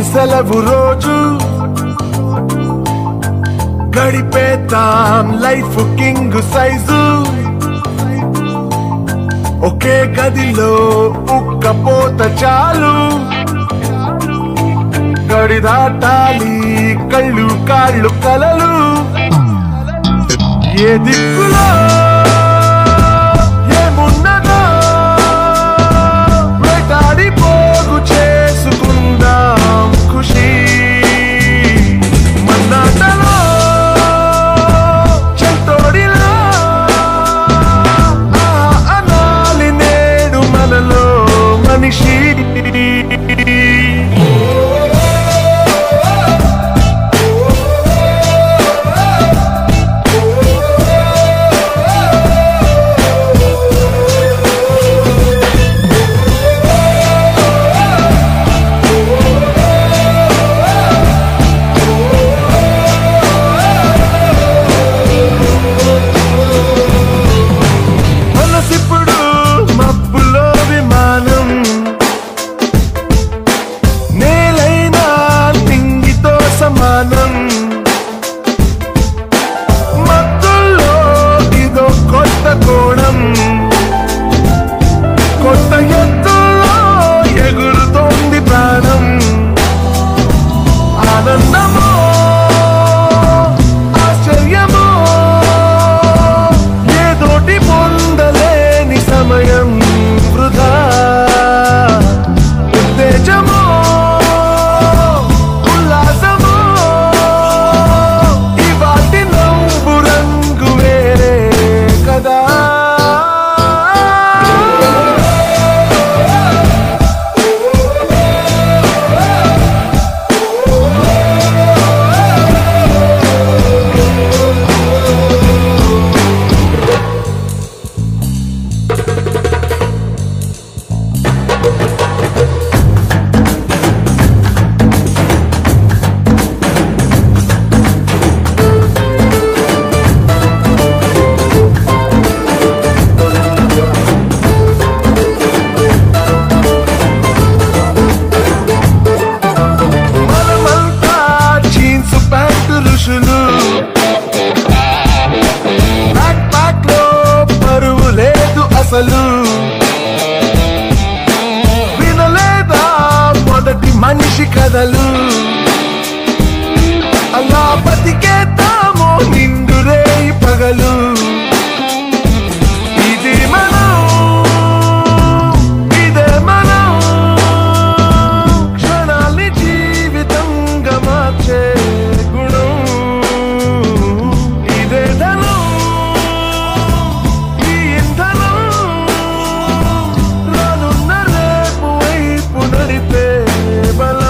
సెలవు రోజు గడిపేతాం లైఫ్ కింగ్ సైజు ఒకే గదిలో ఉక్కపోత చాలు గడి దాటాలి కళ్ళు కాళ్ళు కలలు ఏ దిక్కులో ఏమున్నదో వేటాడి పోగు చేసుకుందాం ఖుషి మన్నాటలో చెంతోడిలా ఆహా అనాలి నేడు మనలో మనిషి మనసిప్పుడు మబ్బులో విమానం నేలైనా నింగితో సమానం మత్తుల్లో ఇదో కొత్త కోణం కొత్త ఎత్తుల్లో ఎగురుతోంది ప్రాణం ఆనందమో ఆశ్చర్యమో ఏదోటి పొందలేని సమయం వృధా ఉత్తేజమో ఉల్లాసమో ఇవాటి నవ్వు రంగు వేరే కదా మనమంతా జీన్స్ ప్యాంటు ఋషులు బ్యాక్ ప్యాక్ లో పరువు లేదు అసలు వినలేదా మొదటి మనిషి కథలు అలా బతికేద్దామో నిండు రేయి పగలు ఇది మనం ఇదే మనం క్షణాల్ని జీవితంగా మార్చే గుణం ఇదే ధనం ఈ ఇంధనం రానున్న రేపు వైపు నడిపే బలం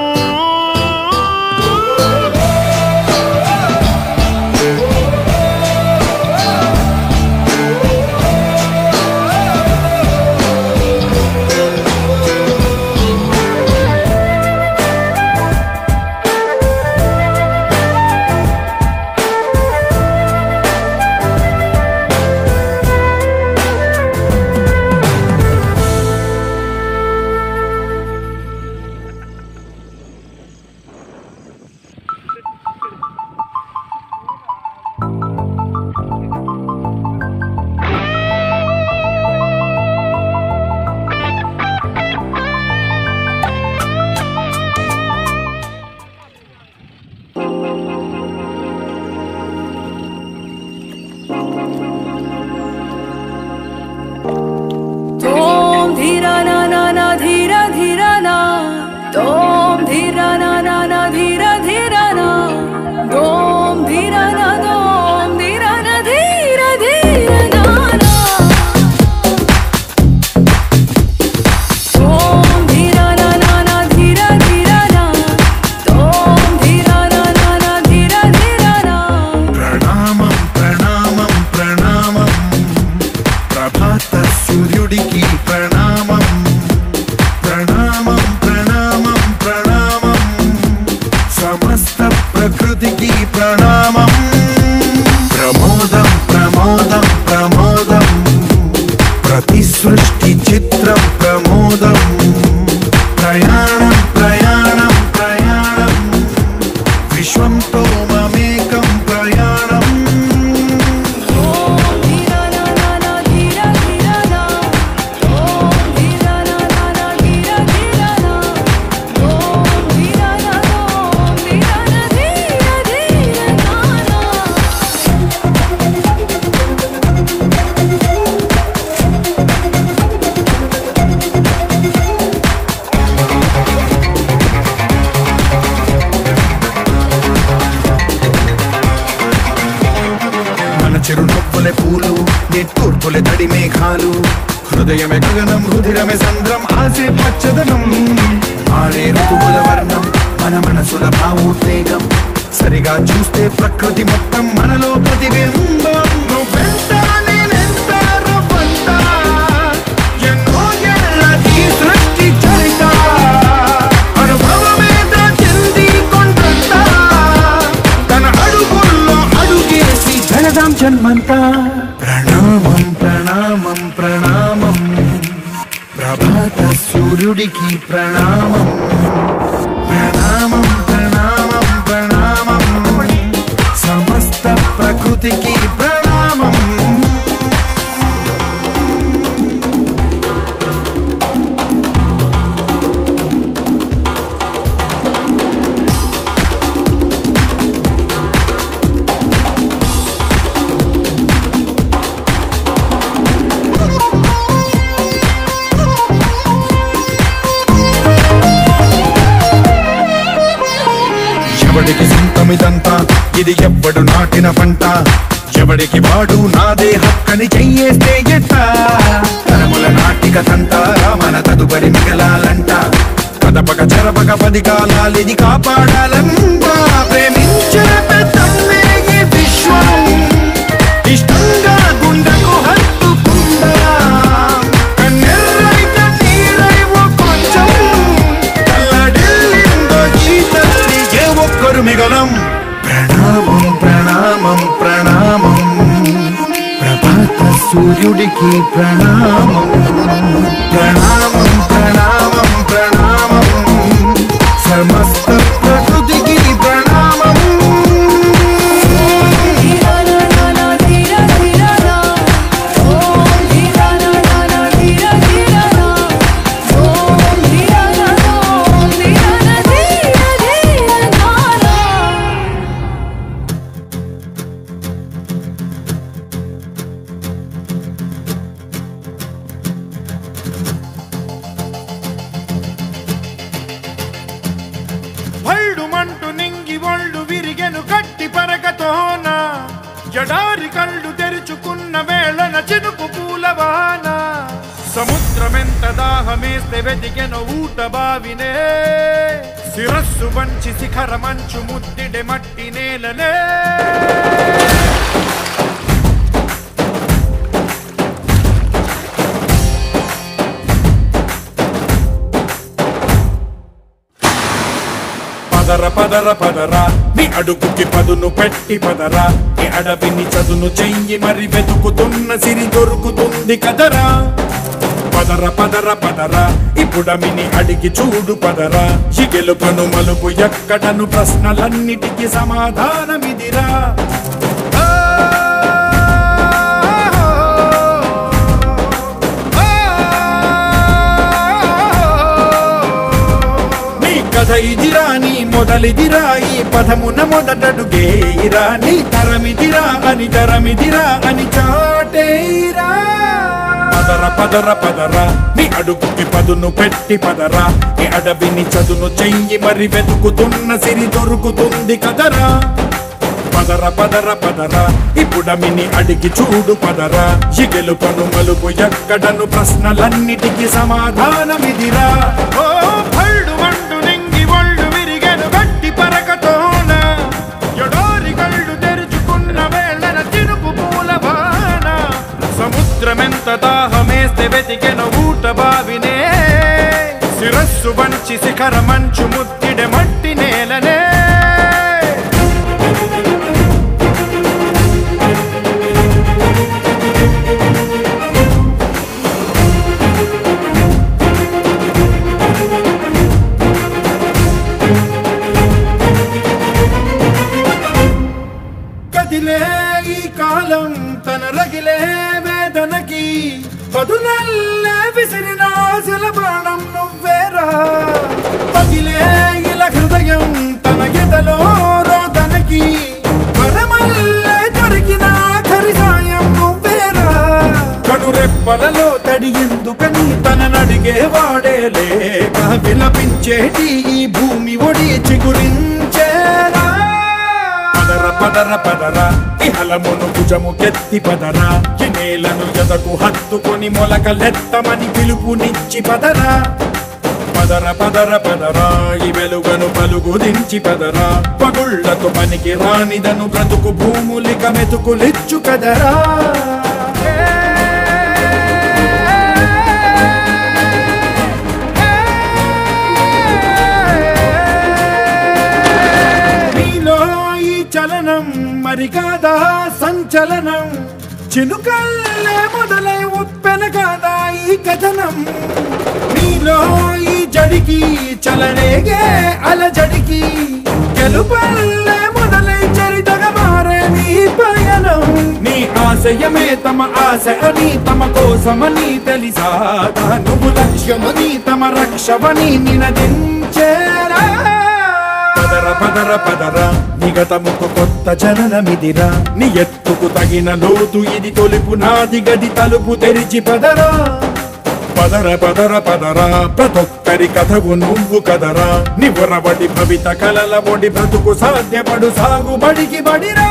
తోం ధీరా నా నా నా ధీరా ధీరా నా తోం ధీరా నా నా నా ధీరా ధీరా నా దోం ధీరా నా దోం ధీరా నా ధీరా ధీరా నా నా తోం ధీరా నా నా నా ధీరా ధీరా నా తోం ధీరా నా నా నా ధీరా ధీరా నా ప్రణామం ప్రణామం ప్రణామం ప్రభాత సూర్యుడికి ప్రణామం ప్రణామం ప్రణామం ప్రణామం సమస్త ప్రకృతికి ప్రణామం ప్రమోదం ప్రమోదం ప్రమోదం ప్రతి సృష్టి చిత్రం ప్రమోదం ప్రయాణం ప్రయాణం ప్ర తూర్పుల తడి మేఘాలు హృదయమే గగనం రుధిరమే సంద్రం ఆసే పచ్చదనం ఆడే ఋతువుల వర్ణం మన మనసుల భావోద్వేగం సరిగా చూస్తే ప్రకృతి మొత్తం మనలో ప్రతిబింబం నువ్వెంత నేనెంత రవ్వంత ఎన్నో ఏళ్ళ ఈ సృష్టి చరిత అనుభవమేద చెంది కొండంత తన అడుగుల్లో అడుగేసి జగదాం జన్మంతా ప్రణామం ప్రణామం ప్రణామం ప్రభాత సూర్యుడికి ప్రణామం ప్రణామం ప్రణామం ప్రణామం సమస్త ప్రకృతికి ప్రణామం ఎవడికి సొంతమిదంతా ఇది ఎవ్వడు నాటిన పంట ఎవడికి వాడు నాదే హక్కని చెయ్యేస్తే ఎట్ట తరముల నాటిక తంట మన తదుపరి మిగలాలంట కదపక చెరపక పది కాలాలిది కాపాడాలంట ప్రేమించిన పెద్దమ్మే ఈ విశ్వం ఇష్టంగా గుండెకు హత్తుకుందా కన్నెర్రై కన్నీరై ఓ కొంచెం కల్లడిల్లిందో ఈ తల్లి ఏ ఒక్కరు మిగలం ప్రణామం ప్రణామం ప్రణామం ప్రభాత సూర్యుడికి ప్రణామం ప్రణామం ప్రణామం ప్రణామం సమస్త ప్రకృతికి ప్రణామం धीरा ना ना ना धीरा धीरा ना ओम धीरा ना ना ना धीरा धीरा ना ओम धीरा ना ओम धीरा ना धीरा धीरा ना ना భళ్ళుమంటూ నింగి ఒళ్ళు విరిగెను గట్టి పరకతోన జడారి కళ్ళు తెరుచుకున్న వేళన చినుకు పూలవాన సముద్రమెంత దాహమేస్తే వెతికెను ఊట బావినే శిరస్సు వంచి శిఖర మంచు ముద్దిడె మట్టి నేలనే పదర పదర పదరా నీ అడుగుకి పదును పెట్టి పదరా నీ అడవిని చదును చెయ్యి మరి వెతుకుతున్న సిరి దొరుకుతుంది కదరా పదర పదర పదరా ఇప్పుడమిని అడిగి చూడు పదరా ఈ గెలుపను మలుపు ఎక్కడను ప్రశ్నలన్నిటికీ సమాధానమిదిరా ఆ, నీ కథ ఇదిరా నీ మొదలిదిరా ఈ పదమున మొదటడుగేయిరా నీ తరమిదిరా అని తరమిదిరా అని చాటేరా పదర పదర పదరా నీ అడుగుకి పదును పెట్టి పదరా నీ అడవిని చదును చెయ్యి మరి వెతుకుతున్న సిరి దొరుకుతుంది కదరా పదర పదర పదరా ఇప్పుడమిని అడిగి చూడు పదరా ఈ గెలుపను మలుపు ఎక్కడను ప్రశ్నలన్నిటికీ సమాధానమిదిరా ఓ భళ్ళు మండు నింగి ఒళ్ళు విరిగెను గట్టి పరకతోన ఎడోరి కళ్ళు తెరుచుకున్న వేళన చినుకు పూల బాణ సముద్రమెంత దాహమేస్తే వెతికెను ఊట బావినే శిరస్సు వంచి శిఖర మంచు ముద్దిడె మట్టి నేలనే కదిలే ఈ కాలం తన రగిలే వేదనకి పదునల్లే విసిరిన ఆశల ప్రాణం నువ్వేరా పగిలే ఇల హృదయం తన ఎదలో రోదనకి పరమల్లే దొరికిన ఆఖరి సాయం నువ్వేరా కనురెప్పలలో తడి ఎందుకని తననడిగే వాడే లేక విలపించేటి ఈ భూమి ఒడి చిగురించేరా పదర పదర పదర ఇహలమును భుజము కెత్తి పదరా ఈ నేలను ఎదకు హత్తుకొని మొలకలెత్తమని పిలుపునిచ్చి పదరా పదర పదర పదరా ఈ వెలుగను పలుగు దించి పదరా పగుళ్లకు పనికి రానిదను బ్రతుకు భూములిక మెతుకులిచ్చు కదరా మీలో ఈ చలనం మరి కాదా సంచలనం చినుకల్లే మొదలై ఉప్పెన కాదా ఈ కథనం మీలో ఈ జడికి చలనేగే అలజడికి గెలుపల్లే మొదలై చరితగా మారే నీ పయనం నీ ఆశయమే తమ ఆశ అని తమ కోసమని తెలిసా నువ్వు లక్ష్యమని తమ రక్షవని నినదించేరా పదర పదర పదర నిగతముకు కొత్త జననమిదిరా నీ ఎత్తుకు తగిన లోతు ఇది తొలుపు నాది గది తలుపు తెరిచి పదరా పదర పదర పదరా ప్రతొక్కరి కథవు నువ్వు కదరా నివరబడి భవిత కలల బొడి బ్రతుకు సాధ్యపడు సాగుబడికి బడిరా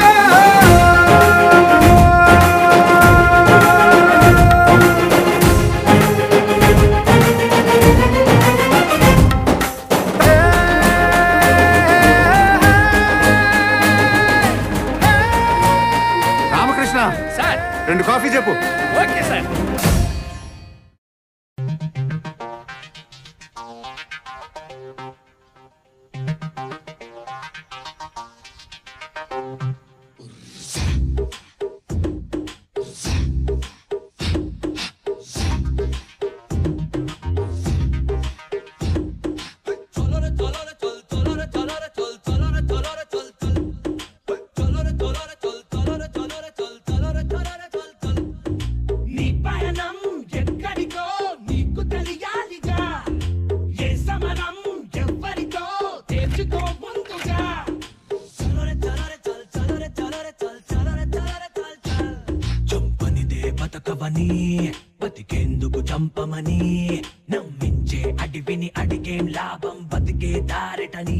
రామకృష్ణ సార్ రెండు కాఫీ చెప్పు ఓకే సార్ నీ పయనం ఎక్కడికో నీకు తెలియాలిగా ఏ సమరం ఎవ్వరితో తేల్చుకో ముందుగా చంపనిదే బతకవని బతికేందుకు చంపమని నమ్మించే అడివిని అడిగేం లాభం బతికే దారిటని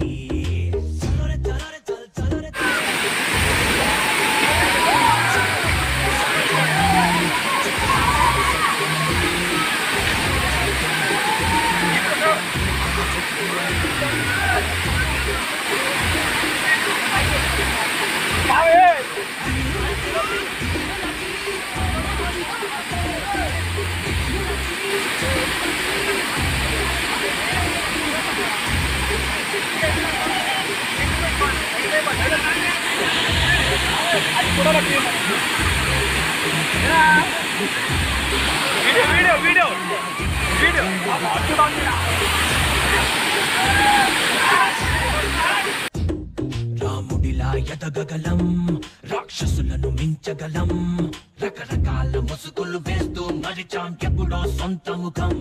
వీడియో వీడియో వీడియో రాముడిలా ఎదగగలం రాక్షసులను మించగలం రకరకాల ముసుగులు వేస్తూ మరిచాం ఎప్పుడో సొంత ముఖం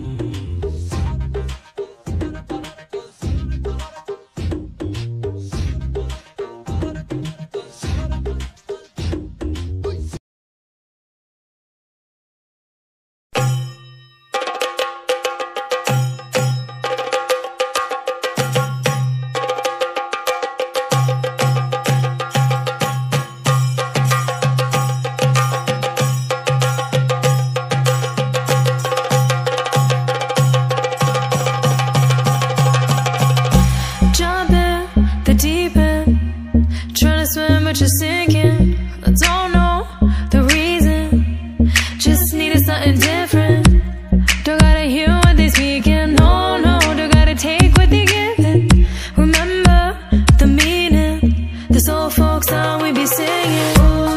Jump in the deep end, trying to swim but you're sinking. I don't know the reason, just needed something different. Don't gotta hear what they speaking, no, no, don't gotta take what they giving. Remember the meaning, this old folk song we be singing.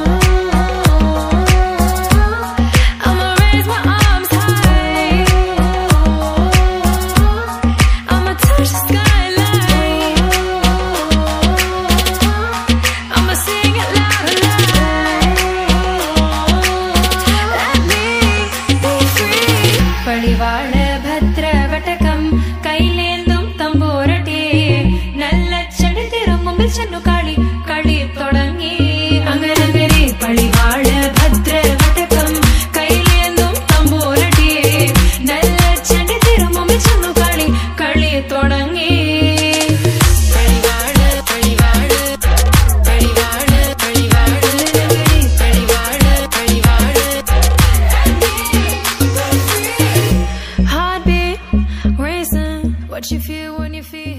I'ma raise my arms high. I'ma touch the skyline. I'ma sing it loud and loud. Let me be free. പടിവാള ഭദ്രവടകം കൈലേന്തും തമ്പൂരട്ടെ നല്ല ചെടി തിരുമുമ്പിൽ ചെന്നു കളി കളി തുടങ്ങി അങ്ങനെ പടിവാള ഭദ്രവടകം കൈലേന്തും തമ്പൂരട്ടെ നല്ല ചെടി തിരുമുമ്പിൽ ചെന്നു കളി കളി തുടങ്ങി പടിവാള് പടിവാള് പടിവാള് പടിവാള് What you feel when you feel